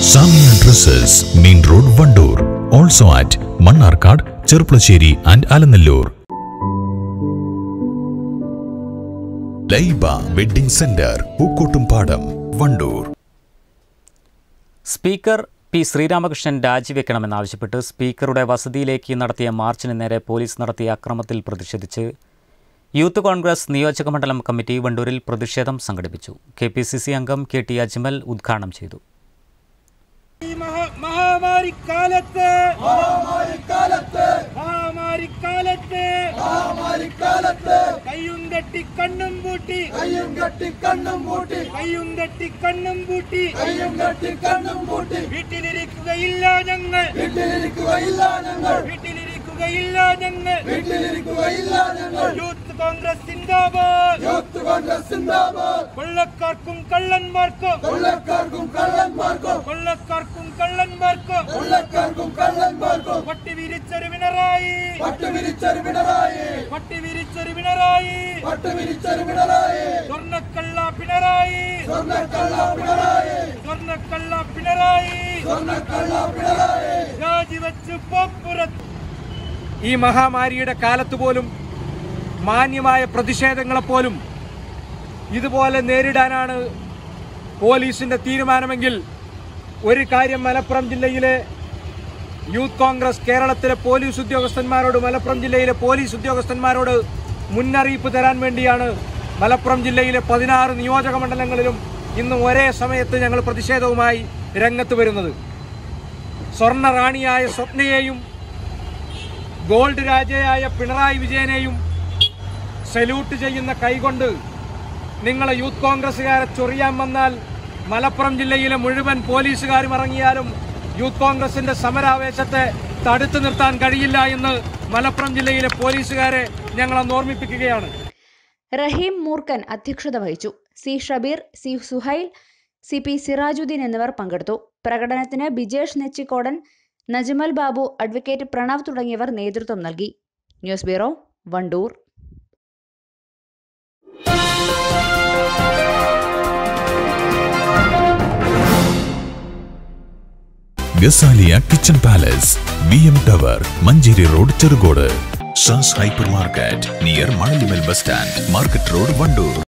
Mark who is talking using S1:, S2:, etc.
S1: Samiya dresses main road Wandoor also at Mannarkkad Cherpulassery and Alanallur Laiba wedding centre Pookkottumpadam Wandoor
S2: speaker P Sreeramakrishnan രാജിവെക്കണമെന്നാവശ്യപ്പെട്ട് സ്പീക്കറുടെ വസതിയിലേക്ക് നടത്തിയ മാർച്ചിന് നേരെ പോലീസ് നടത്തിയ അക്രമത്തിൽ പ്രതിഷേധിച്ച് യൂത്ത് കോൺഗ്രസ് നിയോജക മണ്ഡലം കമ്മിറ്റി വണ്ടൂരിൽ പ്രതിഷേധം സംഘടിപ്പിച്ചു കെ പി സി സി അംഗം കെ ടി അജ്മൽ ഉദ്ഘാടനം ചെയ്തു
S3: ഈ മഹാ- മഹാമാരിക്കാലത്ത് മഹാമാരിക്കാലത്ത് മഹാമാരിക്കാലത്ത് കയ്യും തട്ടി കണ്ണും പൂട്ടി
S4: കയ്യും കെട്ടി കണ്ണും പൂട്ടി
S3: കയ്യും തട്ടി കണ്ണും പൂട്ടി
S4: കയ്യും കെട്ടി കണ്ണും പൂട്ടി
S3: വീട്ടിലിരിക്കുകയില്ല ഞങ്ങൾ
S4: വീട്ടിലിരിക്കുകയില്ല ഞങ്ങൾ
S3: വീട്ടിലിരിക്കുകയില്ല ഞങ്ങൾ
S4: വീട്ടിലിരിക്കുകയില്ല ഞങ്ങൾ
S3: യൂത്ത് കോൺഗ്രസ് സിന്ദാബാദ്
S4: യൂത്ത് കോൺഗ്രസ് സിന്ദാബാദ്
S3: കൊള്ളക്കാർക്കും കള്ളന്മാർക്കും
S4: കൊള്ളക്കാർക്കും കള്ളന്മാർക്കും
S3: കൊള്ളക്കാർക്കും കള്ളന്മാർക്കും
S4: കൊള്ളക്കാർക്കും കള്ളന്മാർക്കും
S3: പട്ടി വിരിച്ചൊരു പിണറായി
S4: പട്ടുവിരിച്ചൊരു പിണറായി
S3: പട്ടി വിരിച്ചൊരു പിണറായി
S4: പട്ടുവിരിച്ചൊരു പിണറായി
S3: സ്വർണ്ണക്കള്ള പിണറായി
S4: സ്വർണ്ണക്കള്ള പിണറായി
S3: സ്വർണ്ണക്കള്ള പിണറായി
S4: സ്വർണ്ണക്കള്ള പിണറായി
S3: രാജിവെച്ച് പോപ്പുറത്ത് ഈ മഹാമാരിയുടെ കാലത്ത് പോലും മാന്യമായ പ്രതിഷേധങ്ങളെപ്പോലും ഇതുപോലെ നേരിടാനാണ് പോലീസിന്റെ തീരുമാനമെങ്കിൽ ഒരു കാര്യം മലപ്പുറം ജില്ലയിലെ യൂത്ത് കോൺഗ്രസ് കേരളത്തിലെ പോലീസ് ഉദ്യോഗസ്ഥന്മാരോട് മലപ്പുറം ജില്ലയിലെ പോലീസ് ഉദ്യോഗസ്ഥന്മാരോട് മുന്നറിയിപ്പ് തരാൻ വേണ്ടിയാണ് മലപ്പുറം ജില്ലയിലെ പതിനാറ് നിയോജക മണ്ഡലങ്ങളിലും ഇന്ന് ഒരേ സമയത്ത് ഞങ്ങൾ പ്രതിഷേധവുമായി രംഗത്ത് വരുന്നത് സ്വർണ്ണ റാണിയായ സ്വപ്നയെയും ഗോൾഡ് രാജയായ പിണറായി വിജയനെയും സല്യൂട്ട് ചെയ്യുന്ന കൈകൊണ്ട് നിങ്ങളെ യൂത്ത് കോൺഗ്രസ്സുകാരെ ചൊറിയാൻ വന്നാൽ മലപ്പുറം ജില്ലയിലെ മുഴുവൻ പോലീസുകാരും ഇറങ്ങിയാലും യൂത്ത് കോൺഗ്രസിന്റെ സമരാവേശത്തെ തടുത്തു നിർത്താൻ കഴിയില്ല എന്ന് മലപ്പുറം ജില്ലയിലെ പോലീസുകാരെ ഞങ്ങൾ അന്ന് ഓർമ്മിപ്പിക്കുകയാണ്
S5: റഹീം മൂർക്കൻ അധ്യക്ഷത വഹിച്ചു C Shabeer C Suhail C P Sirajuddin എന്നിവർ പങ്കെടുത്തു പ്രകടനത്തിന് ബിജേഷ് നെച്ചിക്കോടൻ നജ്മൽ ബാബു അഡ്വക്കേറ്റ് പ്രണവ് തുടങ്ങിയവർ നേതൃത്വം നൽകി news bureau Wandoor
S1: Gasaliya kitchen palace B M tower Manjeri road Cherukode Shaz hyper market near Manalimal bus stand market road Wandoor